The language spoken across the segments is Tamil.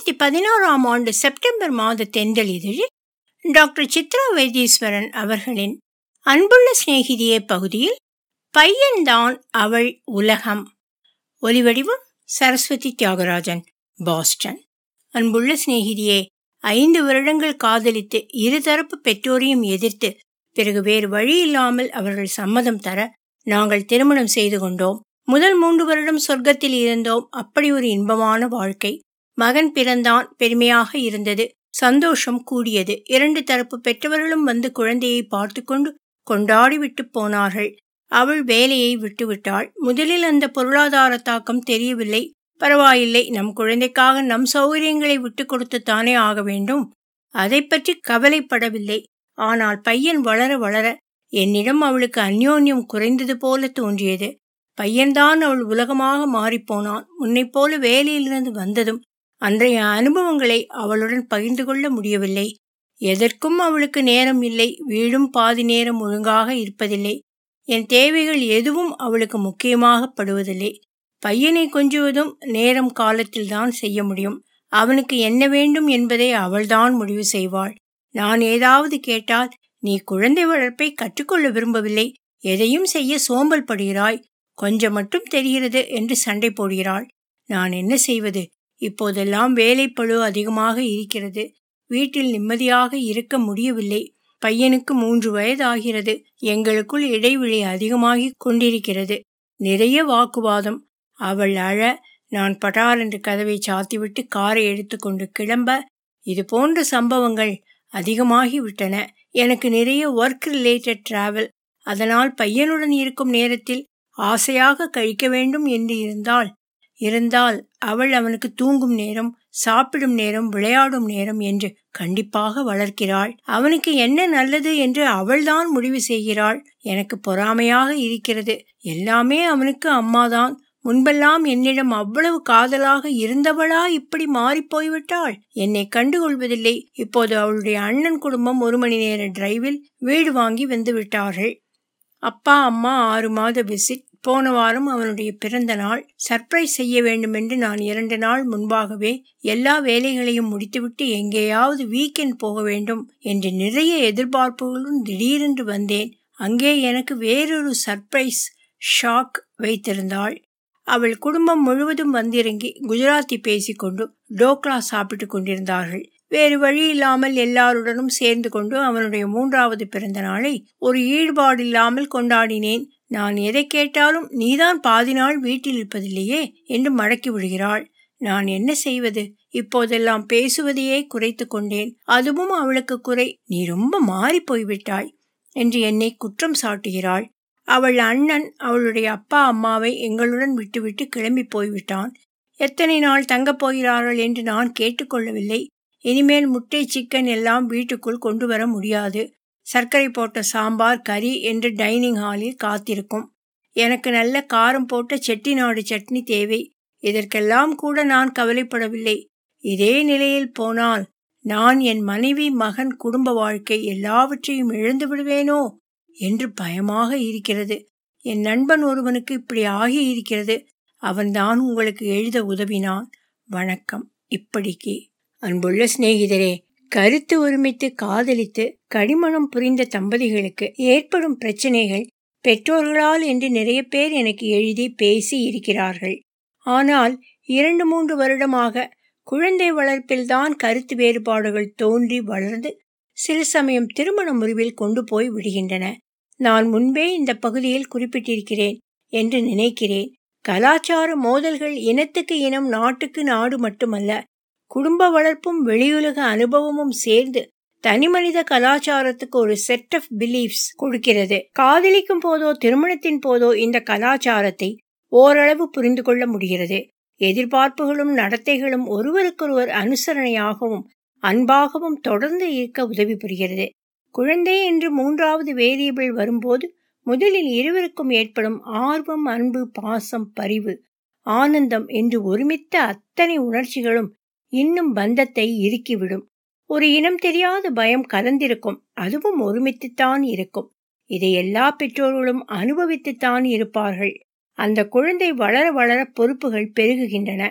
இரண்டாயிரத்தி பதினோராம் ஆண்டு செப்டம்பர் மாத தென்றல் இதழில் டாக்டர் சித்ரா வைத்தீஸ்வரன் அவர்களின் அன்புள்ள சிநேகிதியே பகுதியில் பையன்தான் அவள் உலகம் ஒலிவடிவம் சரஸ்வதி தியாகராஜன் பாஸ்டன் அன்புள்ள சிநேகிதியே ஐந்து வருடங்கள் காதலித்து இருதரப்பு பெற்றோரையும் எதிர்த்து பிறகு வேறு வழி இல்லாமல் அவர்கள் சம்மதம் தர நாங்கள் திருமணம் செய்து கொண்டோம் முதல் மூன்று வருடம் சொர்க்கத்தில் இருந்தோம் அப்படி ஒரு இன்பமான வாழ்க்கை மகன் பிறந்தான் பெருமையாக இருந்தது சந்தோஷம் கூடியது இரண்டு தரப்பு பெற்றவர்களும் வந்து குழந்தையை பார்த்து கொண்டு கொண்டாடி விட்டு போனார்கள் அவள் வேலையை விட்டுவிட்டாள் முதலில் அந்த பொருளாதார தாக்கம் தெரியவில்லை பரவாயில்லை நம் குழந்தைக்காக நம் சௌகரியங்களை விட்டு கொடுத்துத்தானே ஆக வேண்டும் அதை பற்றி கவலைப்படவில்லை ஆனால் பையன் வளர வளர என்னிடம் அவளுக்கு அந்யோன்யம் குறைந்தது போல தோன்றியது பையன்தான் அவள் உலகமாக மாறிப்போனான் முன்னைப் போல வேலையிலிருந்து வந்ததும் அன்றைய அனுபவங்களை அவளுடன் பகிர்ந்து கொள்ள முடியவில்லை எதற்கும் அவளுக்கு நேரம் இல்லை வீடும் பாதி நேரம் ஒழுங்காக இருப்பதில்லை என் தேவைகள் எதுவும் அவளுக்கு முக்கியமாகப்படுவதில்லை பையனை கொஞ்சுவதும் நேரம் காலத்தில் தான் செய்ய முடியும் அவனுக்கு என்ன வேண்டும் என்பதை அவள்தான் முடிவு செய்வாள் நான் ஏதாவது கேட்டால் நீ குழந்தை வளர்ப்பை கற்றுக்கொள்ள விரும்பவில்லை எதையும் செய்ய சோம்பல் படுகிறாய் கொஞ்சம் மட்டும் தெரிகிறது என்று சண்டை போடுகிறாள் நான் என்ன செய்வது இப்போதெல்லாம் வேலைப்பழு அதிகமாக இருக்கிறது வீட்டில் நிம்மதியாக இருக்க முடியவில்லை பையனுக்கு மூன்று வயதாகிறது எங்களுக்குள் இடைவெளி அதிகமாகி கொண்டிருக்கிறது நிறைய வாக்குவாதம் அவள் அழ நான் பட்டார் என்று கதவை சாத்திவிட்டு காரை எடுத்துக்கொண்டு கிளம்ப இது போன்ற சம்பவங்கள் அதிகமாகி விட்டன எனக்கு நிறைய ஒர்க் ரிலேட்டட் டிராவல் அதனால் பையனுடன் இருக்கும் நேரத்தில் ஆசையாக கழிக்க வேண்டும் என்று இருந்தால் இருந்தால் அவள் அவனுக்கு தூங்கும் நேரம் சாப்பிடும் நேரம் விளையாடும் நேரம் என்று கண்டிப்பாக வளர்க்கிறாள் அவனுக்கு என்ன நல்லது என்று அவள்தான் முடிவு செய்கிறாள் எனக்கு பொறாமையாக இருக்கிறது எல்லாமே அவனுக்கு அம்மாதான் முன்பெல்லாம் என்னிடம் அவ்வளவு காதலாக இருந்தவளா இப்படி மாறிப் போய்விட்டாள் என்னை கண்டுகொள்வதில்லை இப்போது அவளுடைய அண்ணன் குடும்பம் ஒரு மணி நேர டிரைவில் வீடு வாங்கி வந்து விட்டார்கள் அப்பா அம்மா ஆறு மாத விசிட் போன வாரம் அவனுடைய பிறந்த நாள் சர்ப்ரைஸ் செய்ய வேண்டுமென்று நான் இரண்டு நாள் முன்பாகவே எல்லா வேலைகளையும் முடித்துவிட்டு எங்கேயாவது வீக்கெண்ட் போக வேண்டும் என்று நிறைய எதிர்பார்ப்புகளும் திடீரென்று வந்தேன் அங்கே எனக்கு வேறொரு சர்ப்ரைஸ் ஷாக் வைத்திருந்தாள் அவள் குடும்பம் முழுவதும் வந்திறங்கி குஜராத்தி பேசிக்கொண்டு டோக்லா சாப்பிட்டு கொண்டிருந்தார்கள் வேறு வழி இல்லாமல் எல்லாருடனும் சேர்ந்து கொண்டு அவனுடைய மூன்றாவது பிறந்த நாளை ஒரு ஈடுபாடு இல்லாமல் கொண்டாடினேன் நான் எதை கேட்டாலும் நீதான் பாதி நாள் வீட்டில் இருப்பதில்லையே என்று மடக்கி விடுகிறாள் நான் என்ன செய்வது இப்போதெல்லாம் பேசுவதையே குறைத்து கொண்டேன் அதுவும் அவளுக்கு குறை நீ ரொம்ப மாறி போய்விட்டாய் என்று என்னை குற்றம் சாட்டுகிறாள் அவள் அண்ணன் அவளுடைய அப்பா அம்மாவை எங்களுடன் விட்டுவிட்டு கிளம்பி போய்விட்டான் எத்தனை நாள் தங்கப் போகிறார்கள் என்று நான் கேட்டுக்கொள்ளவில்லை இனிமேல் முட்டை சிக்கன் எல்லாம் வீட்டுக்குள் கொண்டு வர முடியாது சர்க்கரை போட்ட சாம்பார் கறி என்று டைனிங் ஹாலில் காத்திருக்கும் எனக்கு நல்ல காரம் போட்ட செட்டிநாடு சட்னி தேவை இதற்கெல்லாம் கூட நான் கவலைப்படவில்லை இதே நிலையில் போனால் நான் என் மனைவி மகன் குடும்ப வாழ்க்கை எல்லாவற்றையும் இழந்து விடுவேனோ என்று பயமாக இருக்கிறது என் நண்பன் ஒருவனுக்கு இப்படி ஆகி இருக்கிறது அவன்தான் உங்களுக்கு எழுத உதவினான் வணக்கம் இப்படிக்கு அன்புள்ள சிநேகிதரே கருத்து ஒருமித்து காதலித்து கடிமணம் புரிந்த தம்பதிகளுக்கு ஏற்படும் பிரச்சனைகள் பெற்றோர்களால் என்று நிறைய பேர் எனக்கு எழுதி பேசி இருக்கிறார்கள் ஆனால் இரண்டு மூன்று வருடமாக குழந்தை வளர்ப்பில்தான் கருத்து வேறுபாடுகள் தோன்றி வளர்ந்து சில சமயம் திருமண முறிவில் கொண்டு போய் விடுகின்றன நான் முன்பே இந்த பகுதியில் குறிப்பிட்டிருக்கிறேன் என்று நினைக்கிறேன் கலாச்சார மோதல்கள் இனத்துக்கு இனம் நாட்டுக்கு நாடு மட்டுமல்ல குடும்ப வளர்ப்பும் வெளியுலக அனுபவமும் சேர்ந்து தனிமனித கலாச்சாரத்துக்கு ஒரு செட் ஆஃப் பிலீஃப்ஸ் கொடுக்கிறது காதலிக்கும் போதோ திருமணத்தின் போதோ இந்த கலாச்சாரத்தை ஓரளவு புரிந்து கொள்ள முடிகிறது எதிர்பார்ப்புகளும் நடத்தைகளும் ஒருவருக்கொருவர் அனுசரணையாகவும் அன்பாகவும் தொடர்ந்து இருக்க உதவி புரிகிறது குழந்தை என்று மூன்றாவது வேரியபிள் வரும்போது முதலில் இருவருக்கும் ஏற்படும் ஆர்வம் அன்பு பாசம் பரிவு ஆனந்தம் என்று ஒருமித்த அத்தனை உணர்ச்சிகளும் இன்னும் பந்தத்தை இறுக்கிவிடும் ஒரு இனம் தெரியாத பயம் கலந்திருக்கும் அதுவும் ஒருமித்துத்தான் இருக்கும் இதை எல்லா பெற்றோர்களும் அனுபவித்துத்தான் இருப்பார்கள் அந்த குழந்தை வளர வளர பொறுப்புகள் பெருகுகின்றன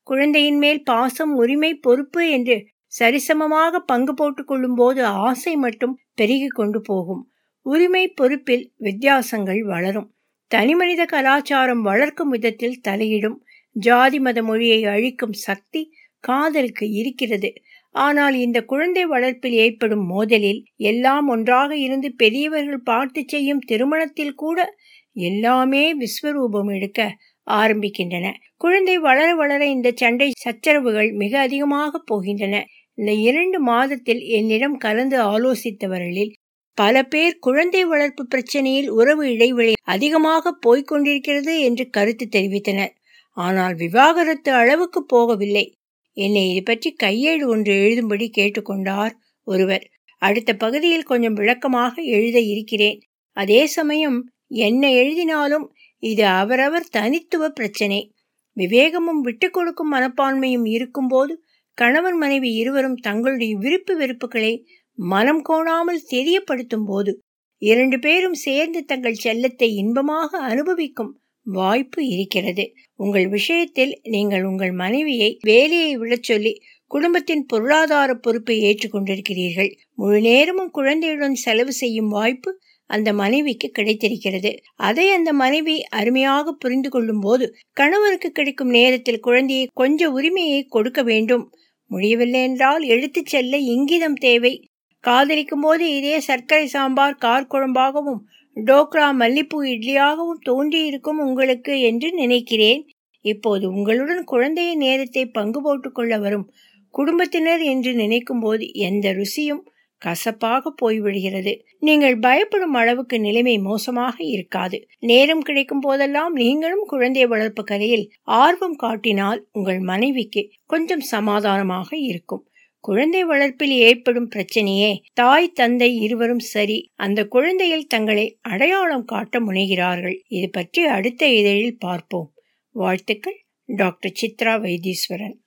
குழந்தையின் மேல் பாசம் உரிமை பொறுப்பு என்று சரிசமமாக பங்கு போட்டுக் கொள்ளும் போது ஆசை மட்டும் பெருகி கொண்டு போகும் உரிமை பொறுப்பில் வித்தியாசங்கள் வளரும் தனிமனித கலாச்சாரம் வளர்க்கும் விதத்தில் தலையிடும் ஜாதி மத மொழியை அழிக்கும் சக்தி காதலுக்கு இருக்கிறது ஆனால் இந்த குழந்தை வளர்ப்பில் ஏற்படும் மோதலில் எல்லாம் ஒன்றாக இருந்து பெரியவர்கள் பார்த்து செய்யும் திருமணத்தில் கூட எல்லாமே விஸ்வரூபம் எடுக்க ஆரம்பிக்கின்றன குழந்தை வளர வளர இந்த சண்டை சச்சரவுகள் மிக அதிகமாக போகின்றன இந்த இரண்டு மாதத்தில் என்னிடம் கலந்து ஆலோசித்தவர்களில் பல பேர் குழந்தை வளர்ப்பு பிரச்சனையில் உறவு இடைவெளி அதிகமாக போய்கொண்டிருக்கிறது என்று கருத்து தெரிவித்தனர் ஆனால் விவாகரத்து அளவுக்கு போகவில்லை என்னை இது பற்றி கையேடு ஒன்று எழுதும்படி கேட்டுக்கொண்டார் ஒருவர் அடுத்த பகுதியில் கொஞ்சம் விளக்கமாக எழுத இருக்கிறேன் அதே சமயம் என்ன எழுதினாலும் இது அவரவர் தனித்துவ பிரச்சனை விவேகமும் விட்டு கொடுக்கும் மனப்பான்மையும் இருக்கும்போது கணவன் மனைவி இருவரும் தங்களுடைய விருப்பு வெறுப்புகளை மனம் கோணாமல் தெரியப்படுத்தும் போது இரண்டு பேரும் சேர்ந்து தங்கள் செல்லத்தை இன்பமாக அனுபவிக்கும் வாய்ப்பு இருக்கிறது உங்கள் விஷயத்தில் நீங்கள் உங்கள் மனைவியை வேலையை விடச் சொல்லி குடும்பத்தின் பொருளாதார பொறுப்பை ஏற்றுக்கொண்டிருக்கிறீர்கள் முழு நேரமும் குழந்தையுடன் செலவு செய்யும் வாய்ப்பு அந்த மனைவிக்கு கிடைத்திருக்கிறது அதை அந்த மனைவி அருமையாக புரிந்து கொள்ளும் போது கணவருக்கு கிடைக்கும் நேரத்தில் குழந்தையை கொஞ்ச உரிமையை கொடுக்க வேண்டும் முடியவில்லை என்றால் எடுத்துச் செல்ல இங்கிதம் தேவை காதலிக்கும் போது இதே சர்க்கரை சாம்பார் கார் குழம்பாகவும் டோக்ரா மல்லிப்பூ இட்லியாகவும் தோன்றியிருக்கும் உங்களுக்கு என்று நினைக்கிறேன் இப்போது உங்களுடன் குழந்தைய நேரத்தை பங்கு போட்டுக்கொள்ள வரும் குடும்பத்தினர் என்று நினைக்கும் போது எந்த ருசியும் கசப்பாக போய்விடுகிறது நீங்கள் பயப்படும் அளவுக்கு நிலைமை மோசமாக இருக்காது நேரம் கிடைக்கும் போதெல்லாம் நீங்களும் குழந்தை வளர்ப்பு கலையில் ஆர்வம் காட்டினால் உங்கள் மனைவிக்கு கொஞ்சம் சமாதானமாக இருக்கும் குழந்தை வளர்ப்பில் ஏற்படும் பிரச்சனையே தாய் தந்தை இருவரும் சரி அந்த குழந்தையில் தங்களை அடையாளம் காட்ட முனைகிறார்கள் இது பற்றி அடுத்த இதழில் பார்ப்போம் வாழ்த்துக்கள் டாக்டர் சித்ரா வைத்தீஸ்வரன்